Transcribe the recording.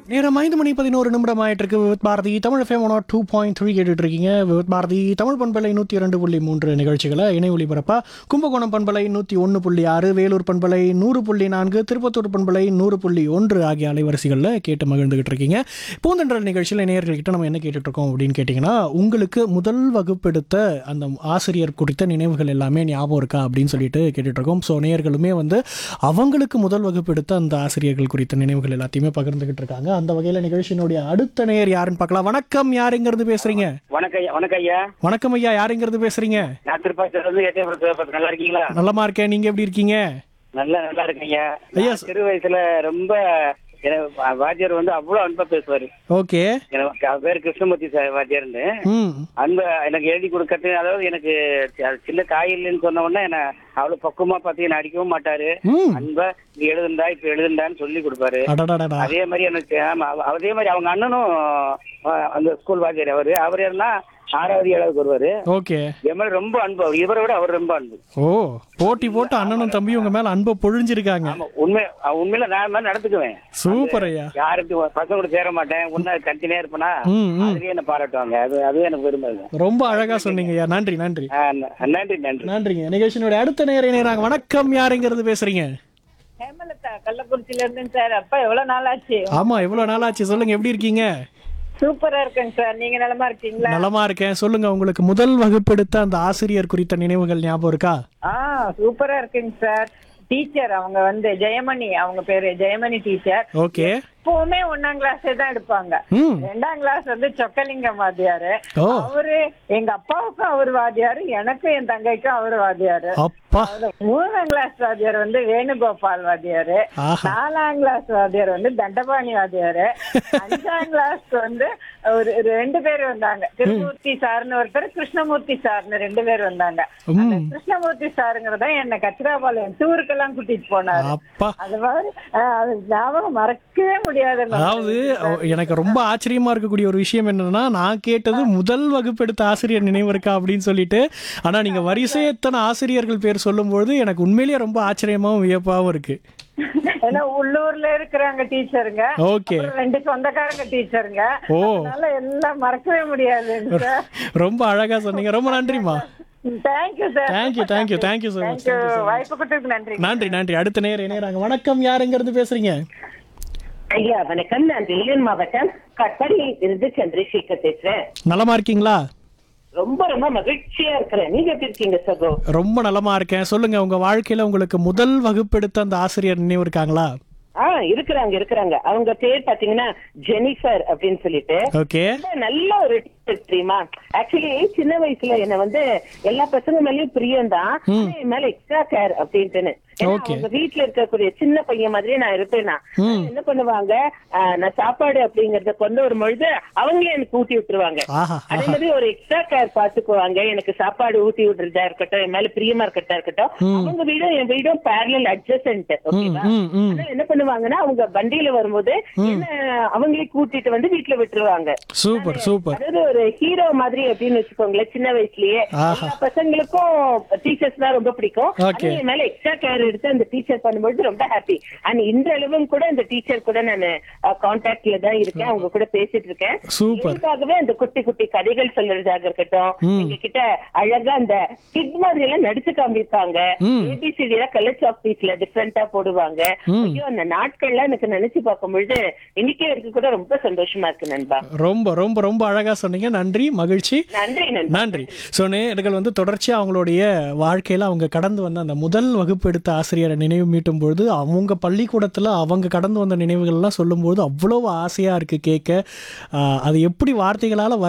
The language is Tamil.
நேரம் ஐந்து மணி பதினோரு நிமிடம் ஆயிட்டு இருக்கு with Bharati Tamil FM one two point three கேட்டுட்டு இருக்கீங்க வித் பாரதி தமிழ் பண்பலை நூற்றி இரண்டு புள்ளி மூன்று நிகழ்ச்சிகளை இணை ஒளிபரப்பா கும்பகோணம் பண்பலை நூற்றி ஒன்று புள்ளி ஆறு வேலூர் பண்பலை நூறு புள்ளி நான்கு திருப்பத்தூர் பண்பலை நூறு புள்ளி ஒன்று ஆகிய அலைவரிசைகளில் கேட்டு மகிழ்ந்துகிட்டு இருக்கீங்க பூந்தென்றல் நிகழ்ச்சியில் நேயர்கள்கிட்ட நம்ம என்ன கேட்டுட்டு இருக்கோம் அப்படின்னு கேட்டிங்கன்னா உங்களுக்கு முதல் வகுப்பெடுத்த அந்த ஆசிரியர் குறித்த நினைவுகள் எல்லாமே ஞாபகம் இருக்கா அப்படின்னு சொல்லிட்டு கேட்டுட்டு இருக்கோம் ஸோ நேயர்களுமே வந்து அவங்களுக்கு முதல் வகுப்பு எடுத்த அந்த ஆசிரியர்கள் குறித்த நினைவுகள் எல்லாத்தையுமே பகிர்ந்துகிட்டு இருக்காங்க அந்த வகையில் நிகழ்ச்சியினுடைய அடுத்த நேயர் யாருன்னு பார்க்கலாம் வணக்கம் யாருங்கிறது பேசுறீங்க வணக்கம் ஐயா வணக்கம் ஐயா வணக்கம் ஐயா யாருங்கிறது பேசுறீங்க நான் திருப்பாச்சியில இருந்து எட்டயபுரத்து நல்லா இருக்கீங்களா நல்லமா இருக்கேன் நீங்க எப்படி இருக்கீங்க நல்லா நல்லா இருக்கேன் ஐயா ஐயா, நான் சிறு வயசுல ரொம்ப எனக்கு வா- வாத்தியார் வந்து அவ்வளவு அன்பா பேசுவாரு ஓகே எனக்கு அவர் பேர் கிருஷ்ணமூர்த்தி சார் வாத்தியார்னு ம் அன்ப எனக்கு எழுதி கொடுக்கறது அதாவது எனக்கு சி- சின்ன காயில்னு சொன்ன உடனே என்ன அவ்வளவு பக்குவமா பாத்தீங்கன்னா அடிக்கவும் மாட்டாரு ம் அன்பா நீ எழுதுண்டா இப்ப எழுதுண்டான்னு சொல்லி கொடுப்பாரு அடடடடா அதே மாதிரி எனக்கு ஆமா அவ- அதே மாதிரி அவங்க அண்ணனும் அஹ், அந்த ஸ்கூல் வாத்தியார் அவரு அவர் யாருன்னா ஆறாவது ஏழாவது வருவாரு ஓகே என் மேல ரொம்ப அன்பு அவர் இவரை விட அவர் ரொம்ப அன்பு ஓ போட்டி போட்டு அண்ணனும் தம்பியும் உங்க மேல அன்பை பொழிஞ்சிருக்காங்க ஆமா உண்மை அஹ் உண்மையில நான் மாதிரி நடந்துக்குவேன் சூப்பர் ஐயா யாருக்கு பசங்க கூட சேர மாட்டேன் உன்ன தனித்தனியா இருப்பேனா ம் ம் அதுலயே என்ன பாராட்டுவாங்க அது அதுவே எனக்கு பெருமை ரொம்ப அழகா சொன்னீங்க ஐயா நன்றி நன்றி ஆஹ் ந- நன்றி நன்றி நன்றிங்க நிகழ்ச்சியினுடைய அடுத்த நேர இணையறாங்க வணக்கம் யாருங்கிறது பேசுறீங்க ஹேமலதா கள்ளக்குறிச்சியில இருந்துங்க சார் அப்பா எவ்வளவு நாள் ஆச்சு ஆமா எவ்வளவு நாள் ஆச்சு சொல்லுங்க எப்படி இருக்கீங்க சூப்பரா இருக்கேங்க சார் நீங்க நலமா இருக்கீங்களா நலமா இருக்கேன் சொல்லுங்க உங்களுக்கு முதல் வகுப்பெடுத்த அந்த ஆசிரியர் குறித்த நினைவுகள் ஞாபகம் இருக்கா ஆ சூப்பரா இருக்குங்க சார் டீச்சர் அவங்க வந்து ஜெயமணி அவங்க பேரு ஜெயமணி டீச்சர் ஓகே எப்பவுமே ஒன்னாம் கிளாஸ் தான் எடுப்பாங்க ம் ரெண்டாம் கிளாஸ் வந்து சொக்கலிங்கம் வாத்தியாரு ஓ அவரு எங்க அப்பாவுக்கும் அவர் வாத்தியாரு எனக்கும் என் தங்கைக்கும் அவர் வாத்தியாரு அப்பா அவரு மூணாம் கிளாஸ் வாத்தியார் வந்து வேணுகோபால் வாத்தியாரு ஆஹா நாலாம் கிளாஸ் வாத்தியார் வந்து தண்டபாணி வாத்தியாரு அஞ்சாம் கிளாஸ் வந்து ஒரு ரெண்டு பேர் வந்தாங்க திருமூர்த்தி சார்னு ஒருத்தர் கிருஷ்ணமூர்த்தி சார்னு ரெண்டு பேர் வந்தாங்க அந்த ம் கிருஷ்ணமூர்த்தி சாருங்கிறத என்ன கச்சிராபாளையம் டூருக்கெல்லாம் கூட்டிட்டு போனாரு அப்பா அது மாதிரி ஆஹ், அது ஞாபகம் மறக்கவே முடியாது அதாவது அ- எனக்கு ரொம்ப ஆச்சரியமா இருக்கக்கூடிய ஒரு விஷயம் என்னன்னா நான் கேட்டது முதல் வகுப்பெடுத்த ஆசிரியர் நினைவு இருக்கா அப்படின்னு சொல்லிட்டு ஆனா நீங்க வரிசை எத்தனை ஆசிரியர்கள் பேர் சொல்லும்போது எனக்கு உண்மையிலேயே ரொம்ப ஆச்சரியமாவும் வியப்பாவும் இருக்கு ஏன்னா உள்ளூர்ல இருக்கிறாங்க டீச்சருங்க ஓகே அப்புறம் ரெண்டு சொந்தக்காரங்க டீச்சருங்க ஓ அதனால எல்லாம் மறக்கவே முடியாதுங்க சார் ரொம்ப அழகா சொன்னீங்க ரொம்ப நன்றிம்மா thank you sir thank you thank you thank you so much thank you வாய்ப்பு கொடுத்ததுக்கு நன்றி நன்றி நன்றி அடுத்த நேரம் இணையறாங்க வணக்கம் யாருங்கிறது பேசுறீங்க ஐயா வணக்கம் நான் வேலூர் மாவட்டம் கட்படியில் இருந்து சந்திரசேகர் பேசுறேன் நலமா இருக்கீங்களா ரொம்ப ரொம்ப மகிழ்ச்சியா இருக்கிறேன் நீங்க எப்படி இருக்கீங்க சகோ ரொம்ப நலமா இருக்கேன் சொல்லுங்க உங்க வாழ்க்கையில உங்களுக்கு முதல் வகுப்பெடுத்த அந்த ஆசிரியர் நினைவு இருக்காங்களா ஆ இருக்கிறாங்க இருக்கிறாங்க அவங்க பேர் பாத்தீங்கன்னா ஜெனிஃபர் அப்படின்னு சொல்லிட்டு ஓகே ரொம்ப நல்ல ஒரு teacher தெரியுமா ஆக்சுவலி சின்ன வயசுல என்ன வந்து எல்லா பசங்க மேலயும் பிரியம் தான் என் மேல எக்ஸ்ட்ரா கேர் அப்படின்ட்டுன்னு ஏன்னா, Okay. அவங்க வீட்டுல இருக்கக்கூடிய சின்ன பையன் மாதிரியே நான் இருப்பேனா என்ன பண்ணுவாங்க ஆ, நான் சாப்பாடு அப்படிங்கறத கொண்டு வரும்பொழுது அவங்களே எனக்கு ஊட்டி விட்டுருவாங்க ஆஹா அதே மாதிரி ஒரு எக்ஸ்ட்ரா கேர் பாத்துக்குவாங்க எனக்கு சாப்பாடு ஊட்டி விடுறதா இருக்கட்டும் என் மேல பிரியமா இருக்கட்டா இருக்கட்டும் அவங்க வீடும் என் வீடும் பேரலல் அட்ஜசன்ட் ஓகேவா ம் ம் ஆனா என்ன பண்ணுவாங்கன்னா அவங்க வண்டியில வரும்போது என்ன அவங்களே கூட்டிட்டு வந்து வீட்டுல விட்டுருவாங்க சூப்பர் சூப்பர் அதாவது ஒரு ஹீரோ மாதிரி அப்படின்னு வச்சுக்கோங்களேன் சின்ன வயசுலயே ஆஹா. எல்லா பசங்களுக்கும் டீச்சர்ஸ் தான் ரொம்ப பிடிக்கும் Okay. ஆனா என் மேல எக்ஸ்ட்ரா கேர் எடுத்து அந்த டீச்சர் பண்ணும்போது ரொம்ப ஹாப்பி அண்ட் இன்றளவும் கூட அந்த டீச்சர் கூட நான் கான்டாக்ட்ல தான் இருக்கேன் அவங்க கூட பேசிட்டு இருக்கேன் சூப்பர் இதுக்காகவே அந்த குட்டி குட்டி கதைகள் சொல்றதாக இருக்கட்டும் எங்க கிட்ட அழகா அந்த கிட் மாதிரி எல்லாம் நடிச்சு காமிப்பாங்க ம். ஏபிசிடி கலர்ஸ் ஆஃப் பீஸ்ல டிஃப்ரெண்டா போடுவாங்க ஐயோ அந்த நாட்கள்லாம் எனக்கு நினைச்சு பார்க்கும் பொழுது இன்னைக்கே இருக்கு கூட ரொம்ப சந்தோஷமா இருக்கு நண்பா ரொம்ப ரொம்ப ரொம்ப அழகா சொன்னீங்க நன்றி மகிழ்ச்சி நன்றி நன்றி நன்றி ஸோ நேர்கள் வந்து தொடர்ச்சியாக அவங்களுடைய வாழ்க்கையில் அவங்க கடந்து வந்த அந்த முதல் வகுப்பு எடுத்த ஆசிரியரை நினைவு மீட்டும் பொழுது அவங்க பள்ளிக்கூடத்தில் அவங்க கடந்து வந்த நினைவுகள்லாம் சொல்லும்போது அவ்வளோ ஆசையாக இருக்குது கேட்க ஆஹ், அது எப்படி வார்த்தைகளால்